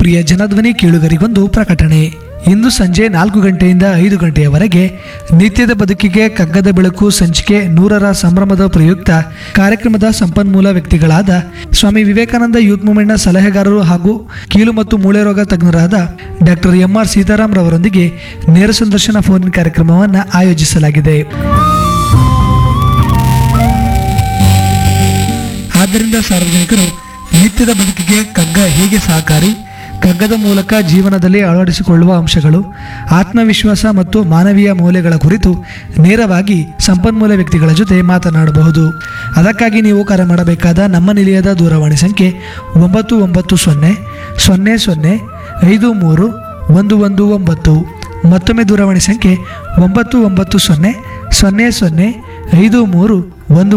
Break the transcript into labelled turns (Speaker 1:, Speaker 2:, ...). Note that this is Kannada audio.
Speaker 1: ಪ್ರಿಯ ಜನಧ್ವನಿ ಕೇಳುಗರಿಗೊಂದು ಪ್ರಕಟಣೆ ಇಂದು ಸಂಜೆ ನಾಲ್ಕು ಗಂಟೆಯಿಂದ ಐದು ಗಂಟೆಯವರೆಗೆ ನಿತ್ಯದ ಬದುಕಿಗೆ ಕಗ್ಗದ ಬೆಳಕು ಸಂಚಿಕೆ ನೂರರ ಸಂಭ್ರಮದ ಪ್ರಯುಕ್ತ ಕಾರ್ಯಕ್ರಮದ ಸಂಪನ್ಮೂಲ ವ್ಯಕ್ತಿಗಳಾದ ಸ್ವಾಮಿ ವಿವೇಕಾನಂದ ಯೂತ್ ಮೂವ್ಮೆಂಟ್ನ ಸಲಹೆಗಾರರು ಹಾಗೂ ಕೀಲು ಮತ್ತು ಮೂಳೆ ರೋಗ ತಜ್ಞರಾದ ಡಾಕ್ಟರ್ ಎಂ ಆರ್ ಸೀತಾರಾಮ್ ರವರೊಂದಿಗೆ ನೇರ ಸಂದರ್ಶನ ಫೋನ್ ಕಾರ್ಯಕ್ರಮವನ್ನು ಆಯೋಜಿಸಲಾಗಿದೆ ಆದ್ದರಿಂದ ಸಾರ್ವಜನಿಕರು ನಿತ್ಯದ ಬದುಕಿಗೆ ಕಗ್ಗ ಹೇಗೆ ಸಹಕಾರಿ ಕಗ್ಗದ ಮೂಲಕ ಜೀವನದಲ್ಲಿ ಅಳವಡಿಸಿಕೊಳ್ಳುವ ಅಂಶಗಳು ಆತ್ಮವಿಶ್ವಾಸ ಮತ್ತು ಮಾನವೀಯ ಮೌಲ್ಯಗಳ ಕುರಿತು ನೇರವಾಗಿ ಸಂಪನ್ಮೂಲ ವ್ಯಕ್ತಿಗಳ ಜೊತೆ ಮಾತನಾಡಬಹುದು ಅದಕ್ಕಾಗಿ ನೀವು ಕರೆ ಮಾಡಬೇಕಾದ ನಮ್ಮ ನಿಲಯದ ದೂರವಾಣಿ ಸಂಖ್ಯೆ ಒಂಬತ್ತು ಒಂಬತ್ತು ಸೊನ್ನೆ ಸೊನ್ನೆ ಸೊನ್ನೆ ಐದು ಮೂರು ಒಂದು ಒಂದು ಒಂಬತ್ತು ಮತ್ತೊಮ್ಮೆ ದೂರವಾಣಿ ಸಂಖ್ಯೆ ಒಂಬತ್ತು ಒಂಬತ್ತು ಸೊನ್ನೆ ಸೊನ್ನೆ ಸೊನ್ನೆ ಐದು ಮೂರು ಒಂದು